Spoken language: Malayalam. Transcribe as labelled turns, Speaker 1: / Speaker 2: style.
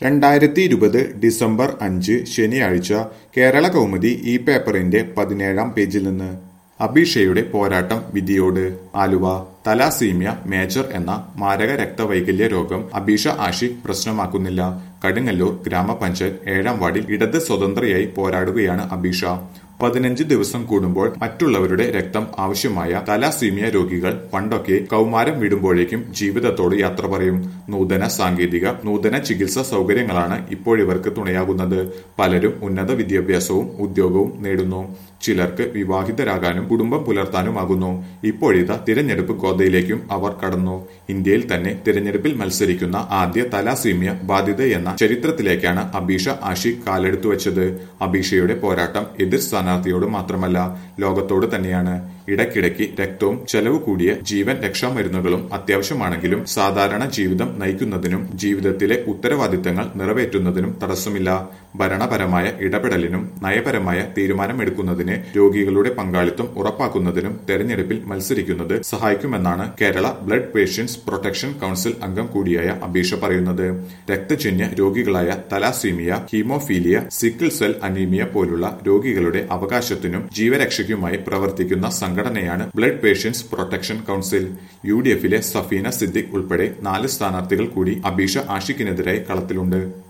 Speaker 1: രണ്ടായിരത്തി ഇരുപത് ഡിസംബർ അഞ്ച് ശനിയാഴ്ച കേരള കൗമുദി ഈ പേപ്പറിന്റെ പതിനേഴാം പേജിൽ നിന്ന് അബീഷയുടെ പോരാട്ടം വിധിയോട് ആലുവ തലാസീമിയ മേജർ എന്ന മാരക രക്തവൈകല്യ രോഗം അബീഷ ആഷിഖ് പ്രശ്നമാക്കുന്നില്ല കടുങ്ങല്ലൂർ ഗ്രാമപഞ്ചായത്ത് ഏഴാം വാർഡിൽ ഇടത് സ്വതന്ത്രയായി പോരാടുകയാണ് അബീഷ പതിനഞ്ച് ദിവസം കൂടുമ്പോൾ മറ്റുള്ളവരുടെ രക്തം ആവശ്യമായ തലാസീമിയ രോഗികൾ പണ്ടൊക്കെ കൗമാരം വിടുമ്പോഴേക്കും ജീവിതത്തോട് യാത്ര പറയും നൂതന സാങ്കേതിക നൂതന ചികിത്സാ സൗകര്യങ്ങളാണ് ഇപ്പോഴിവർക്ക് തുണയാകുന്നത് പലരും ഉന്നത വിദ്യാഭ്യാസവും ഉദ്യോഗവും നേടുന്നു ചിലർക്ക് വിവാഹിതരാകാനും കുടുംബം പുലർത്താനുമാകുന്നു ഇപ്പോഴിതാ തിരഞ്ഞെടുപ്പ് ഗോതയിലേക്കും അവർ കടന്നു ഇന്ത്യയിൽ തന്നെ തിരഞ്ഞെടുപ്പിൽ മത്സരിക്കുന്ന ആദ്യ തലാസീമിയ ബാധിതയെന്ന ചരിത്രത്തിലേക്കാണ് അബീഷ ആഷിഖ് കാലെടുത്തു വെച്ചത് അബീഷയുടെ പോരാട്ടം എതിർ സ്ഥാനാർത്ഥിയോട് മാത്രമല്ല ലോകത്തോട് തന്നെയാണ് ഇടയ്ക്കിടയ്ക്ക് രക്തവും ചെലവ് കൂടിയ ജീവൻ രക്ഷാമരുന്നുകളും അത്യാവശ്യമാണെങ്കിലും സാധാരണ ജീവിതം നയിക്കുന്നതിനും ജീവിതത്തിലെ ഉത്തരവാദിത്തങ്ങൾ നിറവേറ്റുന്നതിനും തടസ്സമില്ല ഭരണപരമായ ഇടപെടലിനും നയപരമായ തീരുമാനമെടുക്കുന്നതിന് രോഗികളുടെ പങ്കാളിത്തം ഉറപ്പാക്കുന്നതിനും തെരഞ്ഞെടുപ്പിൽ മത്സരിക്കുന്നത് സഹായിക്കുമെന്നാണ് Kerala blood patients protection council അംഗം കൂടിയായ അബീഷ പറയുന്നത് രക്തജന്യ രോഗികളായ thalassemia haemophilia sickle cell anaemia പോലുള്ള രോഗികളുടെ അവകാശത്തിനും ജീവരക്ഷയ്ക്കുമായി പ്രവർത്തിക്കുന്ന സംഘടനയാണ് blood patients protection council U D എഫിലെ സഫീന സിദ്ദിഖ് ഉൾപ്പെടെ നാല് സ്ഥാനാർത്ഥികൾ കൂടി അബീഷ ആഷിഖിനെതിരായി കളത്തിലുണ്ട്